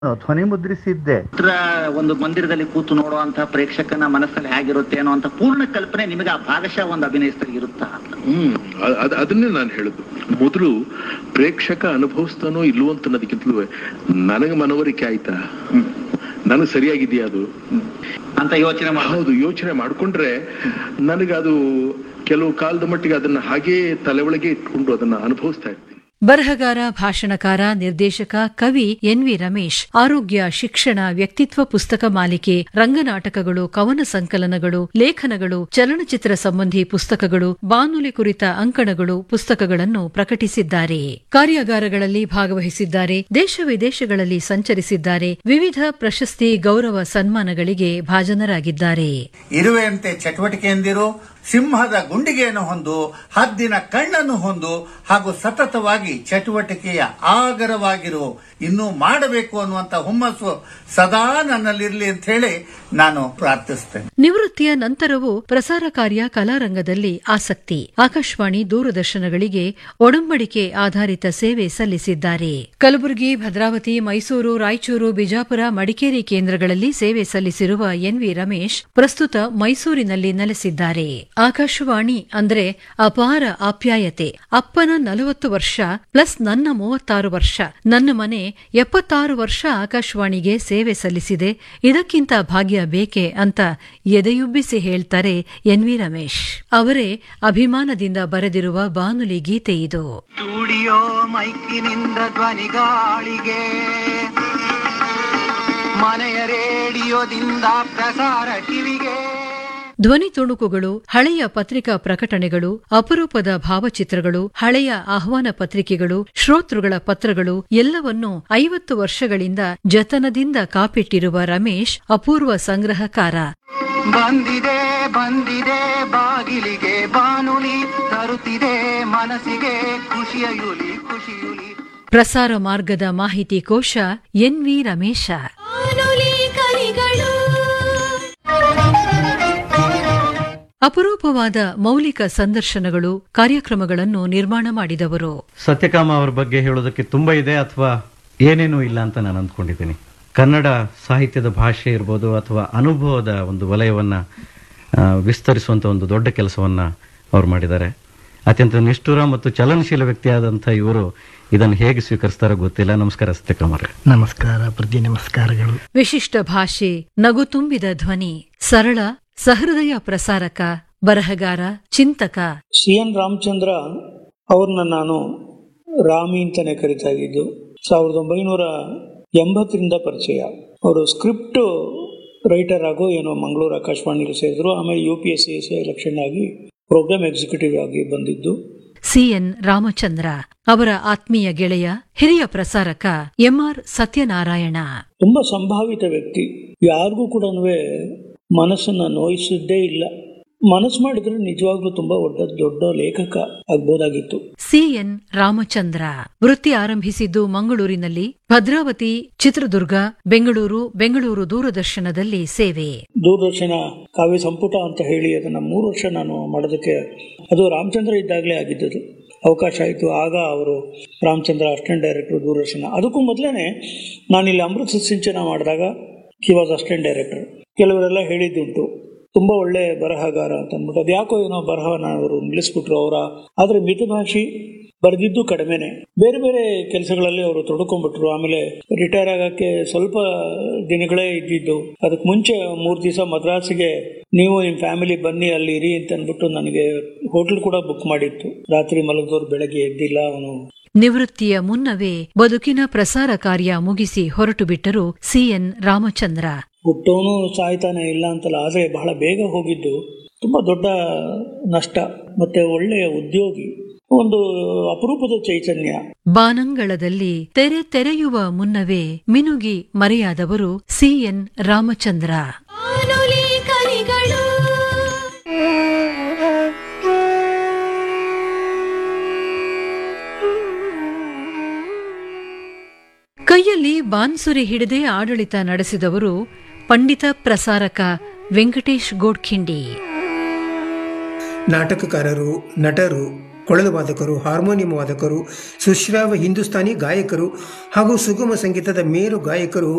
ಧ್ವನಿ ಮುದ್ರಿಸಿದ್ದೆ ಚಿತ್ರ ಒಂದು ಮಂದಿರದಲ್ಲಿ ಕೂತು ನೋಡುವಂತಹ ಪ್ರೇಕ್ಷಕನ ಮನಸ್ಸಲ್ಲಿ ಹೇಗಿರುತ್ತೆ ಅನ್ನೋ ಅಂತ ಪೂರ್ಣ ಕಲ್ಪನೆ ನಿಮಗೆ ಆ ಭಾಗಶಃ ಒಂದು ಅಭಿನಯಿಸ್ತರಿಗೆ ಇರುತ್ತಾ ಅಂತ ಹ್ಮ್ ಅದ್- ಅದ್- ಅದನ್ನೇ ನಾನು ಹೇಳುದು ಮೊದಲು ಪ್ರೇಕ್ಷಕ ಅನುಭವಿಸ್ತಾನೋ ಇಲ್ವೋ ಅಂತ ಅನ್ನೋದಕ್ಕಿಂತಲೂ ನನಗೆ ಮನವರಿಕೆ ಆಯ್ತಾ ನನಗೆ ಸರಿಯಾಗಿದೆಯಾ ಅದು ಅಂತ ಯೋಚನೆ ಮಾಡಿ ಹೌದು ಯೋಚನೆ ಮಾಡ್ಕೊಂಡ್ರೆ ನನಗದು ಕೆಲವು ಕಾಲದ ಮಟ್ಟಿಗೆ ಅದನ್ನ ಹಾಗೇ ತಲೆ ಒಳಗೆ ಇಟ್ಕೊಂಡು ಅದನ್ನ ಅನುಭವಿಸ್ತಾ ಇರ್ತೀನಿ ಬರಹಗಾರ ಭಾಷಣಕಾರ ನಿರ್ದೇಶಕ ಕವಿ ಎನ್ವಿ ರಮೇಶ್ ಆರೋಗ್ಯ ಶಿಕ್ಷಣ ವ್ಯಕ್ತಿತ್ವ ಪುಸ್ತಕ ಮಾಲಿಕೆ ರಂಗನಾಟಕಗಳು ಕವನ ಸಂಕಲನಗಳು ಲೇಖನಗಳು ಚಲನಚಿತ್ರ ಸಂಬಂಧಿ ಪುಸ್ತಕಗಳು ಬಾನುಲಿ ಕುರಿತ ಅಂಕಣಗಳು ಪುಸ್ತಕಗಳನ್ನು ಪ್ರಕಟಿಸಿದ್ದಾರೆ ಕಾರ್ಯಾಗಾರಗಳಲ್ಲಿ ಭಾಗವಹಿಸಿದ್ದಾರೆ ದೇಶ ವಿದೇಶಗಳಲ್ಲಿ ಸಂಚರಿಸಿದ್ದಾರೆ ವಿವಿಧ ಪ್ರಶಸ್ತಿ ಗೌರವ ಸನ್ಮಾನಗಳಿಗೆ ಭಾಜನರಾಗಿದ್ದಾರೆ ಇರುವೆಯಂತೆ ಚಟುವಟಿಕೆಯಂದಿರು ಸಿಂಹದ ಗುಂಡಿಗೆಯನ್ನು ಹೊಂದು ಹದ್ದಿನ ಕಣ್ಣನ್ನು ಹೊಂದು ಹಾಗೂ ಸತತವಾಗಿ ಚಟುವಟಿಕೆಯ ಆಗರವಾಗಿರು ಇನ್ನೂ ಮಾಡಬೇಕು ಅನ್ನುವಂತ ಹುಮ್ಮಸ್ಸು ಸದಾ ನನ್ನಲ್ಲಿರಲಿ ಅಂತ ಹೇಳಿ ನಾನು ಪ್ರಾರ್ಥಿಸ್ತೇನೆ ನಿವೃತ್ತಿಯ ನಂತರವೂ ಪ್ರಸಾರ ಕಾರ್ಯ ಕಲಾರಂಗದಲ್ಲಿ ಆಸಕ್ತಿ ಆಕಾಶವಾಣಿ ದೂರದರ್ಶನಗಳಿಗೆ ಒಡಂಬಡಿಕೆ ಆಧಾರಿತ ಸೇವೆ ಸಲ್ಲಿಸಿದ್ದಾರೆ ಕಲಬುರಗಿ ಭದ್ರಾವತಿ ಮೈಸೂರು ರಾಯಚೂರು ಬಿಜಾಪುರ ಮಡಿಕೇರಿ ಕೇಂದ್ರಗಳಲ್ಲಿ ಸೇವೆ ಸಲ್ಲಿಸಿರುವ ಎನ್ವಿ ರಮೇಶ್ ಪ್ರಸ್ತುತ ಮೈಸೂರಿನಲ್ಲಿ ನೆಲೆಸಿದ್ದಾರೆ ಆಕಾಶವಾಣಿ ಅಂದ್ರೆ ಅಪಾರ ಆಪ್ಯಾಯತೆ ಅಪ್ಪನ ನಲವತ್ತು ವರ್ಷ ಪ್ಲಸ್ ನನ್ನ ಮೂವತ್ತಾರು ವರ್ಷ ನನ್ನ ಮನೆ ಎಪ್ಪತ್ತಾರು ವರ್ಷ ಆಕಾಶವಾಣಿಗೆ ಸೇವೆ ಸಲ್ಲಿಸಿದೆ ಇದಕ್ಕಿಂತ ಭಾಗ್ಯ ಬೇಕೆ ಅಂತ ಎದೆಯುಬ್ಬಿಸಿ ಹೇಳ್ತಾರೆ ಎನ್ವಿ ರಮೇಶ್ ಅವರೇ ಅಭಿಮಾನದಿಂದ ಬರೆದಿರುವ ಬಾನುಲಿ ಗೀತೆ ಇದು ಸ್ಟುಡಿಯೋ ಮೈಕಿನಿಂದ ಧ್ವನಿಗಾಳಿಗೆ ಮನೆಯ ರೇಡಿಯೋದಿಂದ ಪ್ರಸಾರ ಟಿವಿಗೆ ಧ್ವನಿ ತುಣುಕುಗಳು ಹಳೆಯ ಪತ್ರಿಕಾ ಪ್ರಕಟಣೆಗಳು ಅಪರೂಪದ ಭಾವಚಿತ್ರಗಳು ಹಳೆಯ ಆಹ್ವಾನ ಪತ್ರಿಕೆಗಳು ಶ್ರೋತೃಗಳ ಪತ್ರಗಳು ಎಲ್ಲವನ್ನೂ ಐವತ್ತು ವರ್ಷಗಳಿಂದ ಜತನದಿಂದ ಕಾಪಿಟ್ಟಿರುವ ರಮೇಶ್ ಅಪೂರ್ವ ಸಂಗ್ರಹಕಾರ ಬಂದಿದೆ ಬಂದಿದೆ ಬಾಗಿಲಿಗೆ ಬಾನುಲಿ ತರುತ್ತಿದೆ ಮನಸ್ಸಿಗೆ ಖುಷಿಯ ಯುಲಿ ಖುಷಿಯುಲಿ ಪ್ರಸಾರ ಮಾರ್ಗದ ಮಾಹಿತಿ ಕೋಶ ಎನ್ವಿ ರಮೇಶ ಅಪರೂಪವಾದ ಮೌಲಿಕ ಸಂದರ್ಶನಗಳು ಕಾರ್ಯಕ್ರಮಗಳನ್ನು ನಿರ್ಮಾಣ ಮಾಡಿದವರು ಸತ್ಯಕಾಮ ಅವ್ರ ಬಗ್ಗೆ ಹೇಳೋದಕ್ಕೆ ತುಂಬಾ ಇದೆ ಅಥವಾ ಏನೇನೂ ಇಲ್ಲ ಅಂತ ನಾನು ಅಂದ್ಕೊಂಡಿದ್ದೀನಿ ಕನ್ನಡ ಸಾಹಿತ್ಯದ ಭಾಷೆ ಇರ್ಬೋದು ಅಥವಾ ಅನುಭವದ ಒಂದು ವಲಯವನ್ನ ಆ, ವಿಸ್ತರಿಸುವಂತ ಒಂದು ದೊಡ್ಡ ಕೆಲಸವನ್ನ ಅವ್ರು ಮಾಡಿದ್ದಾರೆ ಅತ್ಯಂತ ನಿಷ್ಠುರ ಮತ್ತು ಚಲನಶೀಲ ವ್ಯಕ್ತಿಯಾದಂಥ ಇವರು ಇದನ್ನು ಹೇಗೆ ಸ್ವೀಕರಿಸ್ತಾರೋ ಗೊತ್ತಿಲ್ಲ ನಮಸ್ಕಾರ ಸತ್ಯಕಾಮ ಅವರೇ ನಮಸ್ಕಾರ ಪ್ರತಿ ನಮಸ್ಕಾರಗಳು ವಿಶಿಷ್ಟ ಭಾಷೆ ನಗು ತುಂಬಿದ ಧ್ವನಿ ಸರಳ ಸಹೃದಯ ಪ್ರಸಾರಕ ಬರಹಗಾರ ಚಿಂತಕ ಸಿ ಎನ್ ರಾಮಚಂದ್ರ ಅವ್ರನ್ನ ನಾನು ರಾಮಿ ಅಂತಾನೆ ಕರಿತಾ ಇದ್ದಿದ್ದು ಸಾವಿರದ ಒಂಬೈನೂರ ಎಂಬತ್ತರಿಂದ ಪರಿಚಯ ಅವರು ಸ್ಕ್ರಿಪ್ಟ್ ರೈಟರ್ ಆಗೋ ಏನೋ ಮಂಗಳೂರು ಆಕಾಶವಾಣಿಯಲ್ಲಿ ಸೇರಿದ್ರು ಆಮೇಲೆ U P S C selection ಆಗಿ ಪ್ರೋಗ್ರಾಮ್ ಎಕ್ಸಿಕ್ಯೂಟಿವ್ ಆಗಿ ಬಂದಿದ್ದು ಸಿಎನ್ ರಾಮಚಂದ್ರ ಅವರ ಆತ್ಮೀಯ ಗೆಳೆಯ ಹಿರಿಯ ಪ್ರಸಾರಕ ಎಂಆರ್ ಸತ್ಯನಾರಾಯಣ ತುಂಬಾ ಸಂಭಾವಿತ ವ್ಯಕ್ತಿ ಯಾರಿಗೂ ಕೂಡ ಮನಸ್ಸನ್ನ ನೋಯಿಸಿದ್ದೇ ಇಲ್ಲ ಮನಸ್ಸು ಮಾಡಿದ್ರೆ ನಿಜವಾಗ್ಲೂ ತುಂಬಾ ಒಡ್ಡ ದೊಡ್ಡ ಲೇಖಕ ಆಗ್ಬೋದಾಗಿತ್ತು ಸಿಎನ್ ರಾಮಚಂದ್ರ ವೃತ್ತಿ ಆರಂಭಿಸಿದ್ದು ಮಂಗಳೂರಿನಲ್ಲಿ ಭದ್ರಾವತಿ ಚಿತ್ರದುರ್ಗ ಬೆಂಗಳೂರು ಬೆಂಗಳೂರು ದೂರದರ್ಶನದಲ್ಲಿ ಸೇವೆ ದೂರದರ್ಶನ ಕಾವ್ಯ ಸಂಪುಟ ಅಂತ ಹೇಳಿ ಅದನ್ನ ಮೂರು ವರ್ಷ ನಾನು ಮಾಡೋದಕ್ಕೆ ಅದು ರಾಮಚಂದ್ರ ಇದ್ದಾಗಲೇ ಆಗಿದ್ದದು ಅವಕಾಶ ಆಯಿತು ಆಗ ಅವರು ರಾಮಚಂದ್ರ ಅಸಿಸ್ಟೆಂಟ್ ಡೈರೆಕ್ಟರ್ ದೂರದರ್ಶನ ಅದಕ್ಕೂ ಮೊದಲೇ ನಾನಿಲ್ಲಿ ಅಮೃತ ಸಿಂಚನ ಮಾಡಿದಾಗ ಹಿ ವಾಸ್ ಅಸಿಸ್ಟೆಂಟ್ ಡೈರೆಕ್ಟರ್ ಕೆಲವರೆಲ್ಲ ಹೇಳಿದ್ದುಂಟು ತುಂಬಾ ಒಳ್ಳೆ ಬರಹಗಾರ ಅಂತ ಅಂದ್ಬಿಟ್ಟು ಅದ್ಯಾಕೋ ಏನೋ ಬರಹನ ಅವರು ನಿಲ್ಲಿಸ್ಬಿಟ್ರು ಅವರ ಆದ್ರೆ ಮಿತಭಾಷಿ ಬರೆದಿದ್ದು ಕಡಿಮೆನೆ ಬೇರೆ ಬೇರೆ ಕೆಲಸಗಳಲ್ಲಿ ಅವರು ತೊಡ್ಕೊಂಡ್ಬಿಟ್ರು ಆಮೇಲೆ ರಿಟೈರ್ ಆಗಕ್ಕೆ ಸ್ವಲ್ಪ ದಿನಗಳೇ ಇದ್ದಿದ್ದು ಅದಕ್ಕೆ ಮುಂಚೆ ಮೂರ್ ದಿವಸ ಮದ್ರಾಸಿಗೆ ನೀವು ನಿಮ್ ಫ್ಯಾಮಿಲಿ ಬನ್ನಿ ಅಲ್ಲಿ ಇರಿ ಅಂತ ಅಂದ್ಬಿಟ್ಟು ನನಗೆ ಹೋಟ್ಲ್ ಕೂಡ ಬುಕ್ ಮಾಡಿತ್ತು ರಾತ್ರಿ ಮಲಗಿದವ್ರು ಬೆಳಗ್ಗೆ ಎದ್ದಿಲ್ಲ ಅವನು ನಿವೃತ್ತಿಯ ಮುನ್ನವೇ ಬದುಕಿನ ಪ್ರಸಾರ ಕಾರ್ಯ ಮುಗಿಸಿ ಹೊರಟು ಬಿಟ್ಟರು ಸಿಎನ್ ರಾಮಚಂದ್ರ ಹುಟ್ಟೋನು ಸಾಯ್ತಾನೆ ಇಲ್ಲ ಅಂತಲ್ಲ ಆದ್ರೆ ಬಹಳ ಬೇಗ ಹೋಗಿದ್ದು ತುಂಬಾ ದೊಡ್ಡ ನಷ್ಟ ಮತ್ತೆ ಒಳ್ಳೆಯ ಉದ್ಯೋಗಿ ಒಂದು ಅಪರೂಪದ ಚೈತನ್ಯ ಬಾನಂಗಳದಲ್ಲಿ ತೆರೆ ತೆರೆಯುವ ಮುನ್ನವೇ ಮಿನುಗಿ ಮರೆಯಾದವರು ಸಿಎನ್ ರಾಮಚಂದ್ರ ಕೈಯಲ್ಲಿ ಬಾನ್ಸುರಿ ಹಿಡಿದೇ ಆಡಳಿತ ನಡೆಸಿದವರು ಪಂಡಿತ ಪ್ರಸಾರಕ ವೆಂಕಟೇಶ್ ಗೋಡ್ಖಿಂಡಿ ನಾಟಕಕಾರರು ನಟರು ಕೊಳಲು ವಾದಕರು ಹಾರ್ಮೋನಿಯಂ ವಾದಕರು ಸುಶ್ರಾವ್ಯ ಹಿಂದೂಸ್ತಾನಿ ಗಾಯಕರು ಹಾಗೂ ಸುಗಮ ಸಂಗೀತದ ಮೇರು ಗಾಯಕರು